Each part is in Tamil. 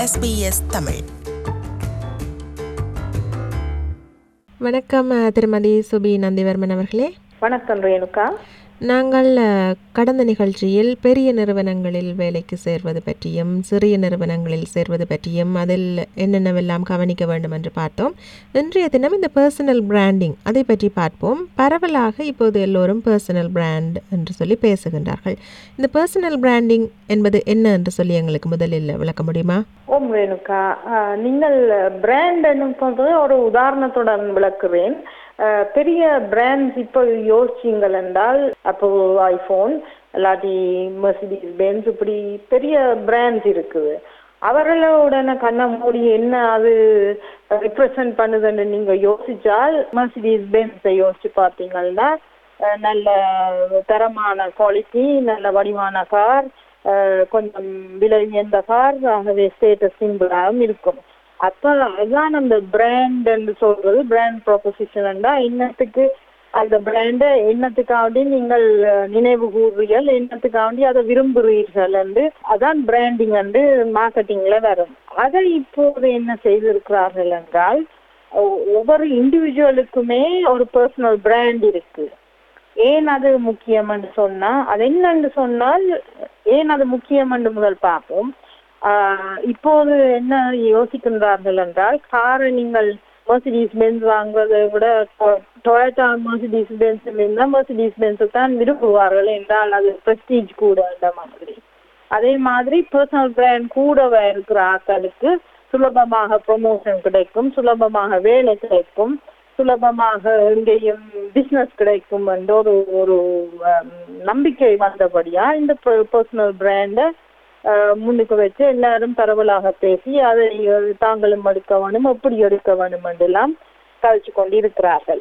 SBS தமிழ் வணக்கம் அஹ், திருமதி சுபி நந்திவர்மன் அவர்களே வணக்கம் ரேணுகா நாங்கள் அஹ், கடந்த நிகழ்ச்சியில் பெரிய நிறுவனங்களில் வேலைக்கு சேர்வது பற்றியும் சிறிய நிறுவனங்களில் சேர்வது பற்றியும் அதில் என்னென்னவெல்லாம் கவனிக்க வேண்டும் என்று பார்த்தோம் இன்றைய தினம் இந்த பர்சனல் பிராண்டிங் அதை பற்றி பார்ப்போம் பரவலாக இப்போது எல்லோரும் பர்சனல் பிராண்ட் என்று சொல்லி பேசுகின்றார்கள் இந்த பர்சனல் பிராண்டிங் என்பது என்ன என்று சொல்லி எங்களுக்கு முதலில் விளக்க முடியுமா ஓம் ரேணுகா ஆஹ், நீங்கள் பிராண்ட் சொல்றது ஒரு உதாரணத்துடன் விளக்குறேன் ஆஹ், பெரிய பிராண்ட்ஸ் இப்போ யோசிச்சீங்கள் என்றால் அப்போ ஐபோன் இல்லாட்டி மெர்சிடிஸ் பென்ஸ் இப்படி பெரிய பிராண்ட்ஸ் இருக்குது அவர்களுடனே கண்ணை மூடி என்ன அது ரிப்ரசன்ட் பண்ணுதுன்னு நீங்க யோசிச்சால் மெர்சிடிஸ் பென்ஸை யோசிச்சு பார்த்தீங்கன்னா அஹ், நல்ல தரமான குவாலிட்டி நல்ல வடிவான கார் கொஞ்சம் விலை உயர்ந்த கார் ஆகவே ஸ்டேட்டஸ் சிம்பிளாகவும் இருக்கும் அப்ப அதான் அந்த பிராண்ட் என்று சொல்றது பிராண்ட் ப்ரொபோசிஷன் என்னத்துக்கு அந்த பிராண்டை என்னத்துக்காண்டி நீங்கள் அஹ், நினைவு கூறுறீர்கள் என்னத்துக்காண்டி அதை விரும்புகிறீர்கள் என்று அதான் பிராண்டிங் வந்து மார்க்கெட்டிங்ல வரும் அதை இப்போது என்ன செய்திருக்கிறார்கள் என்றால் ஒ- ஒவ்வொரு இண்டிவிஜுவலுக்குமே ஒரு பர்சனல் பிராண்ட் இருக்கு ஏன் அது முக்கியம் என்று சொன்னா அது என்னன்னு சொன்னால் ஏன் அது முக்கியம் என்று முதல் பார்ப்போம் ஆஹ் இப்போது என்ன யோசிக்கின்றார்கள் என்றால் காரை நீங்கள் மெர்சிடிஸ் பென்ஸ் வாங்குவதை விட டொயோட்டா மெர்சிடிஸ் பென்ஸ் இருந்தால் மெர்சிடிஸ் பென்ஸ் தான் விரும்புவார்கள் என்றால் அது பிரஸ்டீஜ் கூட அந்த மாதிரி அதே மாதிரி பர்சனல் பிராண்ட் கூடவே இருக்கிற ஆட்களுக்கு சுலபமாக ப்ரொமோஷன் கிடைக்கும் சுலபமாக வேலை கிடைக்கும் சுலபமாக எங்கேயும் பிசினஸ் கிடைக்கும் என்ற ஒரு ஒரு ஆம், நம்பிக்கை வந்தபடியா இந்த பர்சனல் பிராண்டை முன்னுக்கு வச்சு எல்லாரும் பரவலாக பேசி அதை அஹ், தாங்களும் எடுக்க வேணும் எப்படி எடுக்க வேணும் என்றெல்லாம் கழிச்சு கொண்டிருக்கிறார்கள்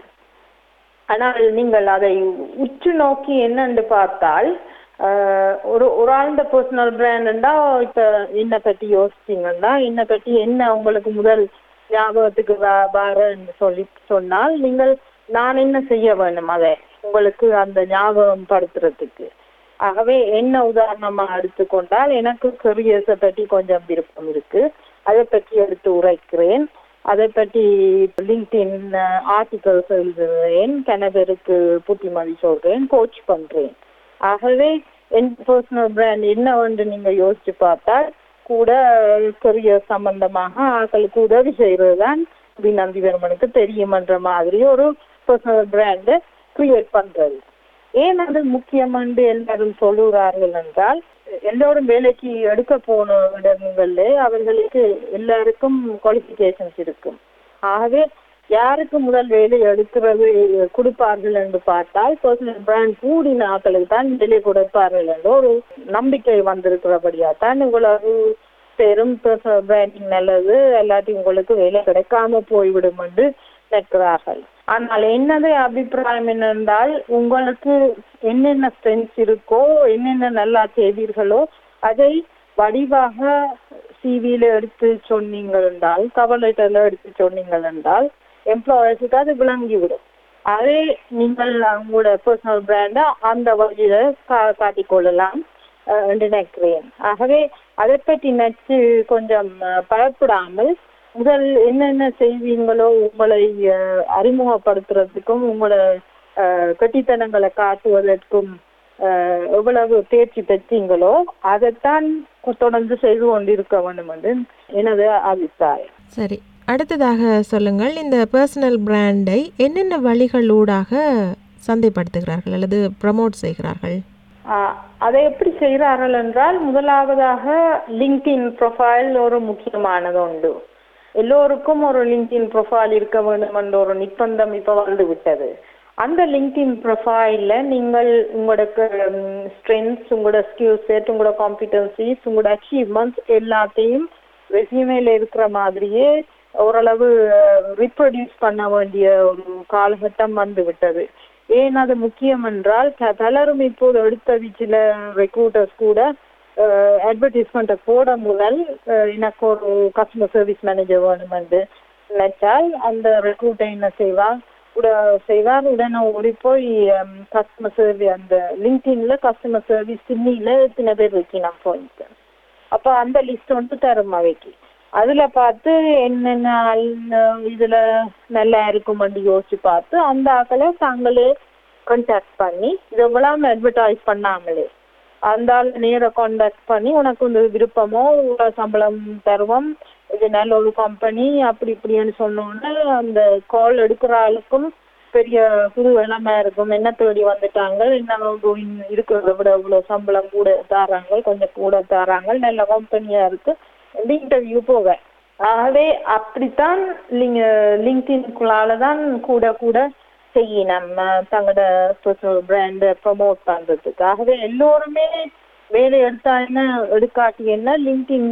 ஆனால் நீங்கள் அதை உற்று நோக்கி என்னன்னு பார்த்தால் ஆஹ், ஒரு ஒரு ஆழ்ந்த பர்சனல் பிராண்ட்னா இப்ப என்ன பற்றி யோசிச்சீங்கன்னா என்ன பற்றி என்ன உங்களுக்கு முதல் ஞாபகத்துக்கு வ- வரன்னு சொல்லி சொன்னால் நீங்கள் நான் என்ன செய்ய வேணும் அதை உங்களுக்கு அந்த ஞாபகம் படுத்துறதுக்கு ஆகவே என்ன உதாரணமா எடுத்துக்கொண்டால் எனக்கு கரியர்ஸை பற்றி கொஞ்சம் விருப்பம் இருக்கு அதை பற்றி எடுத்து உரைக்கிறேன் அதை பற்றி லிங்க்டின் ஆர்டிகல்ஸ் எழுதுகிறேன் கிணவருக்கு புத்திமதி சொல்றேன் கோச் பண்றேன் ஆகவே என் பர்சனல் பிராண்ட் என்னவென்று நீங்க யோசிச்சு பார்த்தால் கூட கரியர் சம்பந்தமாக ஆட்களுக்கு உதவி செய்யறது தான் நந்திவர்மனுக்கு தெரியுமன்ற மாதிரி ஒரு பர்சனல் பிராண்டை கிரியேட் பண்றது ஏன் அது முக்கியம் என்று எல்லாரும் சொல்லுகிறார்கள் என்றால் எல்லோரும் வேலைக்கு எடுக்க போன இடங்கள்ல அவர்களுக்கு எல்லாருக்கும் குவாலிஃபிகேஷன்ஸ் இருக்கும் ஆகவே யாருக்கு முதல் வேலை எடுக்கிறது கொடுப்பார்கள் என்று பார்த்தால் பர்சனல் பிராண்ட் கூடின ஆட்களுக்கு தான் வேலை கொடுப்பார்கள் என்ற ஒரு நம்பிக்கை வந்திருக்கிறபடியா தான் உங்களுக்கு பெரும் பர்சனல் பிராண்டிங் நல்லது எல்லாத்தையும் உங்களுக்கு வேலை கிடைக்காம போய்விடும் என்று நிற்கிறார்கள் ஆனால் என்னது அபிப்பிராயம் என்னென்றால் உங்களுக்கு என்னென்ன ஸ்ட்ரென்த்ஸ் இருக்கோ என்னென்ன நல்லா செய்வீர்களோ அதை வடிவாக சிவியில எடுத்து சொன்னீங்கள் என்றால் கவர் லெட்டர்ல எடுத்து சொன்னீங்கள் என்றால் எம்ப்ளாயர்ஸுக்கு அது விளங்கிவிடும் அதே நீங்கள் உங்களோட பர்சனல் பிராண்டை அந்த வழியில கா காட்டிக்கொள்ளலாம் அஹ், என்று நினைக்கிறேன் ஆகவே அதை பற்றி நினைச்சு கொஞ்சம் அஹ், பயப்படாமல் முதல் என்னென்ன செய்வீங்களோ உங்களை அஹ், அறிமுகப்படுத்துறதுக்கும் உங்களோட அஹ், கெட்டித்தனங்களை காட்டுவதற்கும் அஹ், எவ்வளவு தேர்ச்சி பெற்றீங்களோ அதைத்தான் தொடர்ந்து செய்து கொண்டிருக்க வேண்டும் என்று எனது அபிப்பிராயம் சரி அடுத்ததாக சொல்லுங்கள் இந்த பர்சனல் பிராண்டை என்னென்ன வழிகளூடாக சந்தைப்படுத்துகிறார்கள் அல்லது ப்ரமோட் செய்கிறார்கள் ஆஹ் அதை எப்படி செய்கிறார்கள் என்றால் முதலாவதாக லிங்க்டின் ப்ரொஃபைல் ஒரு முக்கியமானது உண்டு எல்லோருக்கும் ஒரு லிங்க்டின் ப்ரொஃபைல் இருக்க வேண்டும் என்ற ஒரு நிர்பந்தம் இப்போ வந்து விட்டது அந்த லிங்க்டின் ப்ரொஃபைல்ல நீங்கள் உங்களோட ஸ்ட்ரென்த்ஸ் உங்களோட ஸ்கில் செட் உங்களோட காம்பிடன்சிஸ் உங்களோட அச்சீவ்மெண்ட்ஸ் எல்லாத்தையும் ரெசியூமேல இருக்கிற மாதிரியே ஓரளவு ரிப்ரொடியூஸ் பண்ண வேண்டிய ஒரு காலகட்டம் வந்து விட்டது ஏன் அது முக்கியம் என்றால் ப- பலரும் இப்போது எடுத்த சில ரெக்ரூட்டர்ஸ் கூட அட்வர்டைஸ்மெண்ட்டை போட முதல் அஹ், எனக்கு ஒரு கஸ்டமர் சர்வீஸ் மேனேஜர் வேணும் என்று நினைச்சால் அந்த ரெக்ரூட்டர் என்ன செய்வார் உட செய்வார் உடனே ஓடி போய் கஸ்டமர் சர்வீஸ் அந்த லிங்க்டின்ல கஸ்டமர் சர்வீஸ் சின்னில எத்தனை பேர் வைக்கலாம் போயிட்டு அப்ப அந்த லிஸ்ட் வந்து தரும் அவைக்கு அதுல பார்த்து என்னென்ன ஆள் இதுல நல்லா இருக்குமென்று யோசிச்சு பார்த்து அந்த ஆக்களை தாங்களே கான்டாக்ட் பண்ணி இதெல்லாம் அட்வர்டைஸ் பண்ணாமலே அந்த ஆள் நேர கான்டாக்ட் பண்ணி உனக்கு இந்த விருப்பமோ இவ்வளவு சம்பளம் தருவோம் இது நல்ல ஒரு கம்பெனி அப்படி இப்படின்னு சொன்னோன்னே அந்த கால் எடுக்கிற ஆளுக்கும் பெரிய புது இளமை இருக்கும் என்ன தேடி வந்துட்டாங்க என்ன going இருக்கிறத விட இவ்வளவு சம்பளம் கூட தராங்க கொஞ்சம் கூட தராங்க நல்ல கம்பெனியா இருக்கு இன்டர்வியூ போவேன் ஆகவே அப்படித்தான் நீங்க லிங்க்டின்குள்ளால தான் கூட கூட செய்யணும் அஹ் தங்களோட பர்சனல் பிராண்டை ப்ரமோட் பண்றதுக்கு ஆகவே எல்லோருமே வேலை எடுத்தா என்ன எடுக்காட்டி என்ன லிங்க்டின்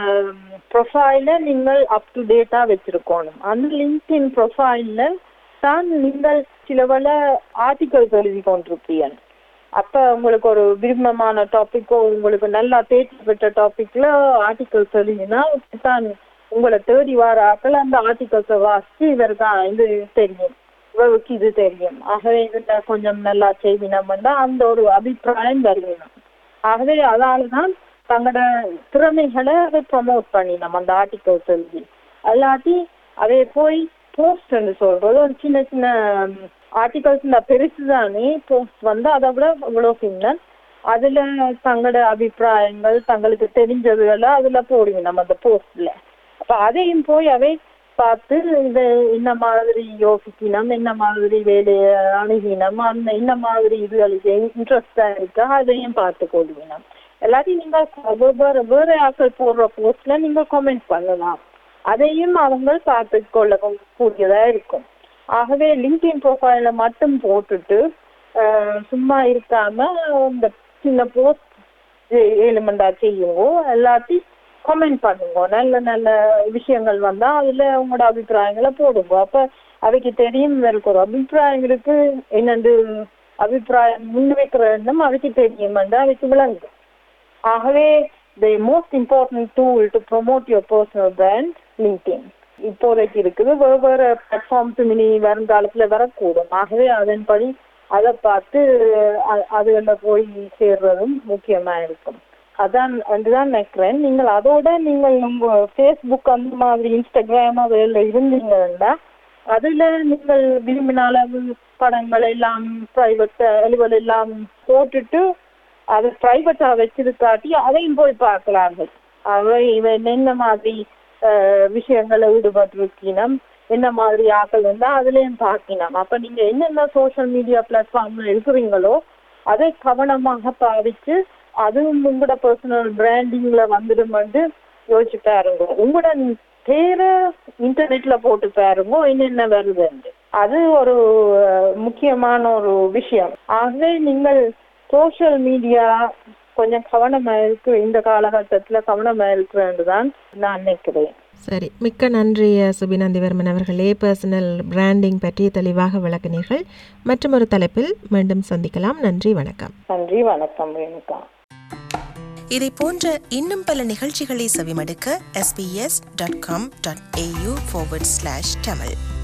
ப்ரொஃபைல நீங்கள் அப் டு டேட்டா வச்சிருக்கணும் அந்த லிங்க்டின் ப்ரொஃபைல்ல தான் நீங்கள் சில பல ஆர்டிகல்ஸ் எழுதி கொண்டிருப்பீங்க அப்ப உங்களுக்கு ஒரு விருப்பமான டாபிக்கோ உங்களுக்கு நல்லா தேர்ச்சி பெற்ற டாபிக்ல ஆர்டிகல்ஸ் எழுதினா தான் உங்களை தேடி வர ஆக்கள் அந்த ஆர்டிகல்ஸை வாசிச்சு இவருக்கு இது தெரியும் இவருக்கு இது தெரியும் ஆகவே இதுல கொஞ்சம் நல்லா செய்வினோம்னா அந்த ஒரு அபிப்பிராயம் வருவினோம் ஆகவே அதால தான் தங்களோட திறமைகளை அதை ப்ரமோட் பண்ணினோம் அந்த ஆர்டிகல்ஸ் எழுதி அல்லாட்டி அதை போய் போஸ்ட்னு சொல்றது ஒரு சின்ன சின்ன ஆர்டிகல்ஸ் இந்த பெருசு தானே போஸ்ட் வந்து அதை விட இவ்வளோ சின்ன அதுல தங்களோட அபிப்பிராயங்கள் தங்களுக்கு தெரிஞ்சதுகளை அதுல போடுங்க நம்ம அந்த போஸ்ட்ல அப்ப அதையும் போய் அவை பார்த்து இது என்ன மாதிரி யோசிக்கணும் என்ன மாதிரி வேலையை அணுகினம் அந்த என்ன மாதிரி இதுகளுக்கு இன்ட்ரெஸ்டா இருக்கா அதையும் பார்த்து கொள்வினம் எல்லாத்தையும் நீங்க வேற வேற ஆட்கள் போடுற போஸ்ட்ல நீங்க கமெண்ட் பண்ணலாம் அதையும் அவங்க பார்த்து கொள்ள கூடியதா இருக்கும் ஆகவே லிங்க்டின் ப்ரொஃபைல மட்டும் போட்டுட்டு அஹ், சும்மா இருக்காம இந்த சின்ன போஸ்ட் ஏழு மண்டா செய்யுங்க எல்லாத்தையும் கமெண்ட் பண்ணுங்க நல்ல நல்ல விஷயங்கள் வந்தா அதுல உங்களோட அபிப்பிராயங்களை போடுங்க அப்ப அவைக்கு தெரியும் இவருக்கு ஒரு அபிப்பிராயம் இருக்கு என்னண்டு அபிப்பிராயம் முன்வைக்கிற எண்ணம் அவைக்கு தெரியும் அவைக்கு விளங்கும் ஆகவே the most important tool to promote your personal brand LinkedIn இப்போதைக்கு இருக்குது வெவ்வேறு பிளாட்ஃபார்ம்ஸ் இனி வருங்காலத்துல வரக்கூடும் ஆகவே அதன்படி அதை பார்த்து அ- அதுல போய் சேர்றதும் முக்கியமா இருக்கும் அதான் அதுதான் நினைக்கிறேன் நீங்கள் அதோட நீங்கள் உங்க ஃபேஸ்புக் அந்த மாதிரி இன்ஸ்டாகிராம் அதுல இருந்தீங்கன்னா அதுல நீங்கள் விரும்பின அளவு படங்கள் எல்லாம் பிரைவேட் எழுவல் எல்லாம் போட்டுட்டு அது பிரைவேட்டா வச்சிருக்காட்டி அதையும் போய் பார்க்கலார்கள் அவை இவன் என்ன மாதிரி அஹ், விஷயங்களை ஈடுபட்டிருக்கணும் என்ன மாதிரி ஆக்கள் இருந்தா அதுலயும் பார்க்கணும் அப்ப நீங்க என்னென்ன சோஷியல் மீடியா பிளாட்ஃபார்ம்ல இருக்கிறீங்களோ அதை கவனமாக பாவிச்சு அதுவும் உங்களோட பர்சனல் பிராண்டிங்ல வந்துடும் வந்து யோசிச்சு பாருங்க உங்களோட பேரை இன்டர்நெட்ல போட்டு பாருங்க என்னென்ன வருதுன்னு அது ஒரு அஹ், முக்கியமான ஒரு விஷயம் ஆகவே நீங்கள் சோஷியல் மீடியா கொஞ்சம் கவனமா இருக்கு இந்த காலகட்டத்துல கவனமா இருக்கிறேன்னு தான் நான் நினைக்கிறேன் சரி மிக்க நன்றி சுபிநந்திவர்மன் அவர்களே பர்சனல் பிராண்டிங் பற்றி தெளிவாக விளக்கினீர்கள் மற்றும் ஒரு தலைப்பில் மீண்டும் சந்திக்கலாம் நன்றி வணக்கம் நன்றி வணக்கம் ரேணுகா இதை போன்ற இன்னும் பல நிகழ்ச்சிகளை செவிமடுக்க sbs.com.au forward slash tamil